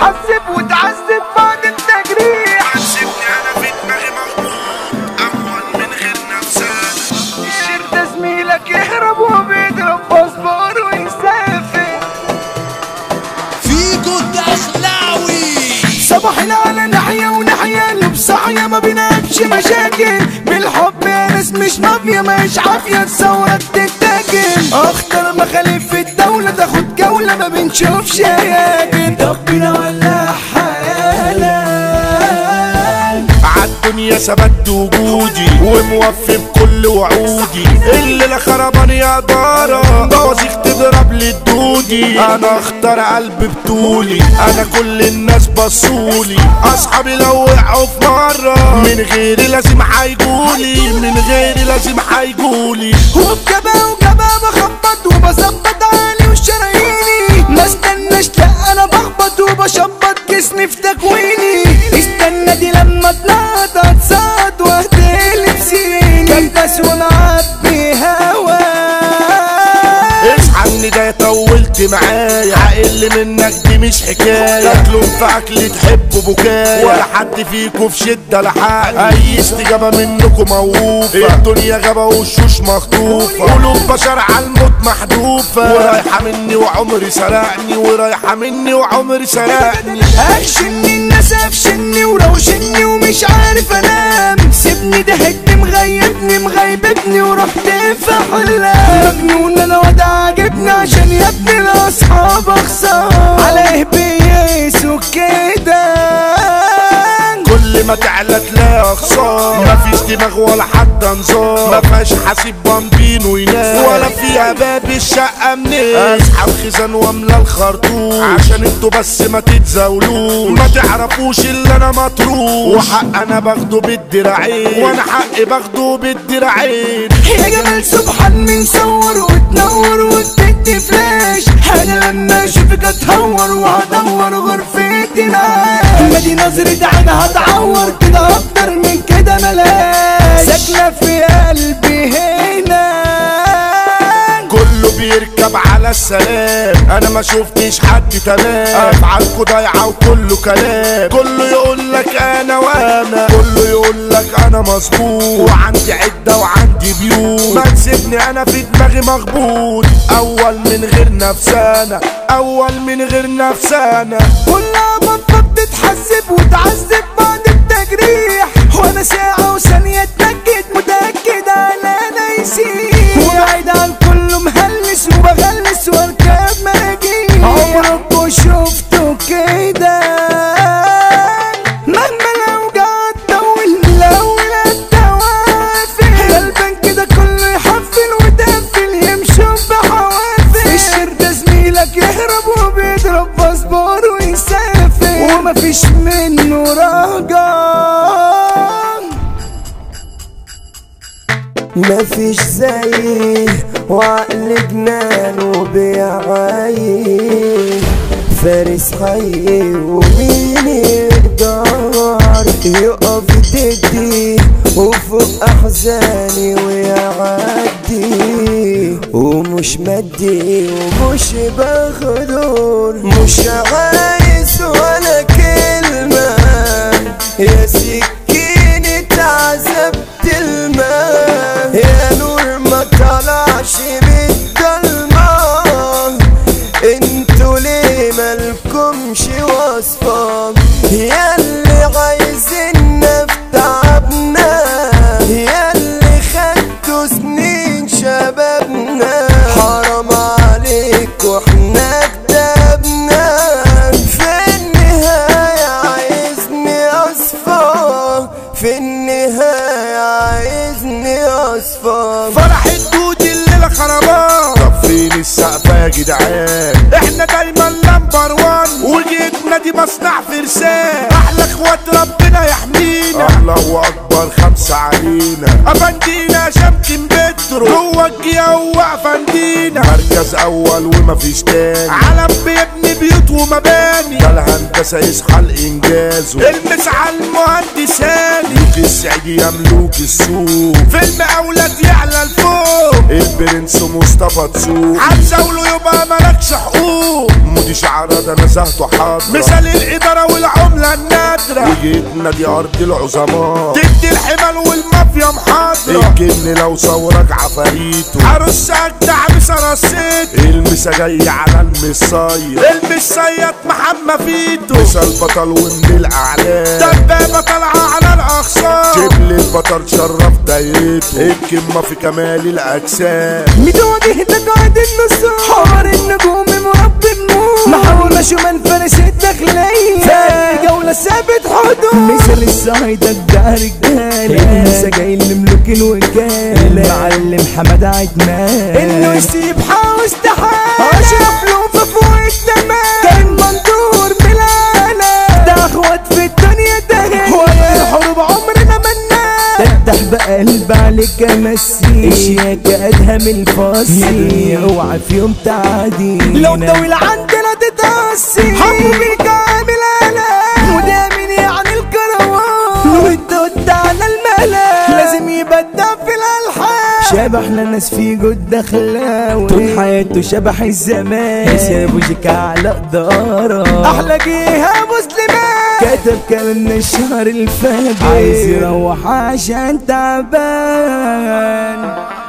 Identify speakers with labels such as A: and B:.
A: تتحسب وتعذب بعد التجريح
B: سيبني انا في دماغي مخبوط اول من غير نفسنا
A: الشير ده زميلك يهرب وبيضرب باسبور ويسافر
C: فيكو الدخلاوي
A: صباحنا على ناحية وناحية لبس عيا ما بيناقش مشاكل بالحب يا ناس مش مافيا مش عافية الثورة تتاكل اخطر مخالف في الدولة تاخد جولة ما بنشوفش هياكل ربنا ولا حيالك
B: عالدنيا ثبت وجودي وموفي بكل وعودي الليلة خربان يا دارة بوازيك تضرب لي الدودي انا اختار قلب بطولي انا كل الناس بصولي اصحابي لو وقعوا في مرة من غيري لازم هيجولي من غيري لازم هيجولي
A: وبجبا وجبا بخبط وبظبط عالي وشراييني ما استناش لا انا بخبط وبشبط جسمي في تكويني استنى دي لما طلعت اتصاد واهدي لبسيني كبس ونعبي هوا
B: اصحى ان ده طولت معايا هقل منك دي مش حكايه تاكلوا في اكل تحبوا بكايا ولا حد فيكوا في شده لحق اي استجابه منكم موقوفه الدنيا غابه وشوش مخطوفه قلوب بشر على الموت محذوفه ورايحه مني وعمري سرقني ورايحه مني وعمري سرقني
A: اكشني الناس افشني وروشني ومش عارف انام سيبني ده هدني مغيبني مغيبتني ورحت في حلام مجنون انا وده عاجبني عشان يا ابني الاصحاب اخسر عليه بيقيسوا كده
B: كل ما تعلى تلاقي خسارة مفيش دماغ ولا حتى نظام مفيهاش حاسب بامبين وينام ولا فيها باب الشقة منين اسحب خزان واملى الخرطوم عشان انتوا بس ما تتزاولوش ما تعرفوش اللي انا مطروح وحق انا باخده بالدراعين وانا حقي باخده بالدراعين
A: يا جمال سبحان من صور وتنور وتدي فلاش انا لما اشوفك اتهور وهدور غرفتي معاك ما دي نظرة عين هتعور كده اكتر من كده ملاش ساكنة في قلبي هنا
B: كله بيركب على السلام انا ما شفتش حد تمام افعالكوا ضايعه وكله كلام كله يقول لك انا وانا كله يقول لك انا مظبوط وعندي عده وعندي بيوت ما تسيبني انا في دماغي مخبوط اول من غير نفسانا اول من غير نفسانا
A: كلها بطة بتتحسب وتعذب بعد التجريح وانا ساعة وثانية اتنكد متأكد على انا يسيح وبعيد عن كله مهلس وبغلس واركب مراجيح عمركوا شفتوا كده مهما الاوجاع تطول من الاول الدوافع غلبان كده كله يحفل ويدفل يمشوا بحوافل الشر ده زميلك يهرب وبيضرب باسبور ويسافر ومفيش منه رجع
D: مفيش زيه وعقل جنان وبيعايش فارس حي ومين يقدر يقف ضدي وفوق احزاني ويعدي ومش مدي ومش بغدور مش عايز ولا كلمة يا سكينة عذبت الماء يا نور ما طلعش من الضلمة انتوا ليه مالكمش وصفة يا اللي عايزيننا في تعبنا يا اللي خدتوا سنين شبابنا حرام عليك واحنا كتبنا في النهاية عايزني اصفى في النهاية عايزني اصفى
B: فرح الدود الليله خربان طب فين السقفه يا جدعان احنا دايما نمبر وان وجيتنا دي مصنع فرسان احلى اخوات ربنا يحمينا الله اكبر خمسه علينا افندينا شمكن بترو جوه الجيا وافندينا مركز اول ومفيش تاني علم بيبني بيوت ومباني ده الهندسه يصحى الانجاز المس على المهندس هاني ملوك السعيد يا ملوك السوق فيلم اولاد يعلى لفوق البرنس مصطفى تسوق عايز اقوله يبقى مالكش حقوق مدير شعر ده نزهته حاضرة مثال الإدارة والعملة النادرة وجيتنا دي أرض العظماء تدي الحمل والمافيا محاضرة الجن لو صورك عفاريته عروس أجدع بسرسيته المسا جاي على المصايد المصيد محمى فيتو مثال بطل ومن الأعلام دبابة طالعة على الأخصام جيب لي البطل شرف دايرته الكمة في كمال الأجسام
A: متواجه ده قائد النصار حوار النجوم مربي النور محاول مشومان فارس الداخلية في جولة ثابت حدود مثل الصعيدة ده رجالة النسا جاي لملوك الوكالة المعلم حمد عدنان انه يسيب حاوس تحالة اشرف له فوق التمام كان منظور بلانا ده اخوات في الدنيا ده وقت الحروب عمرنا مناه تفتح بقلب عليك امسي اشياك ادهم الفاصي اوعى في يوم تعدي لو طويل عندنا تتأسي حبوا بيك عامل انا وده مين يعني الكروان والدود على الملا لازم يبدع في الالحان شبحنا ناس في جود دخلاوي طول حياته شبح الزمان سابوا جيك على قدارة احلى جيها مسلمات كتب كلامنا الشهر الفات عايز يروح عشان تعبان